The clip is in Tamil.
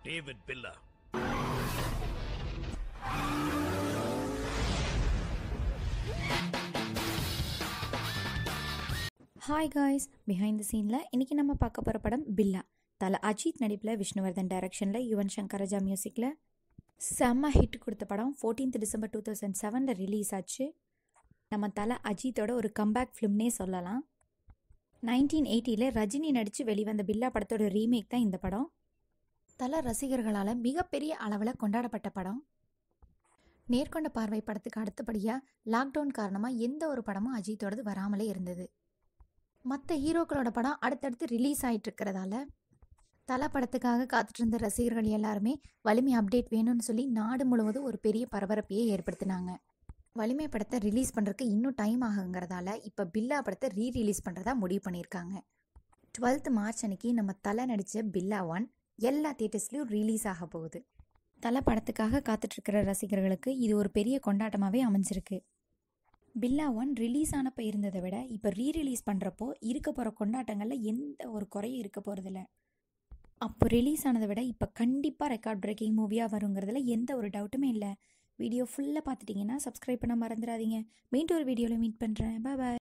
David Billa hi guys behind the சீனில் இன்றைக்கி நம்ம பார்க்க போகிற படம் பில்லா தலை அஜித் நடிப்பில் விஷ்ணுவர்தன் டைரக்ஷனில் யுவன் சங்கர் ராஜா மியூசிக்கில் செம்ம ஹிட் கொடுத்த படம் 14th டிசம்பர் டூ தௌசண்ட் செவனில் ரிலீஸ் ஆச்சு நம்ம தலை அஜித்தோட ஒரு கம்பேக் ஃபிலிம்னே சொல்லலாம் நைன்டீன் எயிட்டியில் ரஜினி நடித்து வெளிவந்த பில்லா படத்தோட ரீமேக் தான் இந்த படம் தல ரசிகர்களால் மிகப்பெரிய அளவில் கொண்டாடப்பட்ட படம் நேர்கொண்ட பார்வை படத்துக்கு அடுத்தபடியாக லாக்டவுன் காரணமாக எந்த ஒரு படமும் அஜித்தோடது வராமலே இருந்தது மற்ற ஹீரோக்களோட படம் அடுத்தடுத்து ரிலீஸ் ஆகிட்டு இருக்கிறதால தலை படத்துக்காக காத்துட்டு இருந்த ரசிகர்கள் எல்லாருமே வலிமை அப்டேட் வேணும்னு சொல்லி நாடு முழுவதும் ஒரு பெரிய பரபரப்பையே ஏற்படுத்தினாங்க வலிமை படத்தை ரிலீஸ் பண்ணுறதுக்கு இன்னும் டைம் ஆகுங்கிறதால இப்போ பில்லா படத்தை ரீ ரிலீஸ் பண்ணுறதா முடிவு பண்ணியிருக்காங்க டுவெல்த் மார்ச் அன்னைக்கு நம்ம தலை நடித்த பில்லா ஒன் எல்லா தியேட்டர்ஸ்லையும் ரிலீஸ் ஆக போகுது தலை படத்துக்காக காத்துட்ருக்கிற ரசிகர்களுக்கு இது ஒரு பெரிய கொண்டாட்டமாகவே அமைஞ்சிருக்கு பில்லா ஒன் ரிலீஸ் ஆனப்போ இருந்ததை விட இப்போ ரீ ரிலீஸ் பண்ணுறப்போ இருக்க போகிற கொண்டாட்டங்களில் எந்த ஒரு குறையும் இருக்க போகிறதில்ல அப்போ ரிலீஸ் ஆனதை விட இப்போ கண்டிப்பாக ரெக்கார்ட் பிரேக்கிங் மூவியாக வருங்கிறதுல எந்த ஒரு டவுட்டுமே இல்லை வீடியோ ஃபுல்லாக பார்த்துட்டிங்கன்னா சப்ஸ்கிரைப் பண்ண மறந்துடாதீங்க மீண்டும் ஒரு வீடியோவில் மீட் பண்ணுறேன் பாய்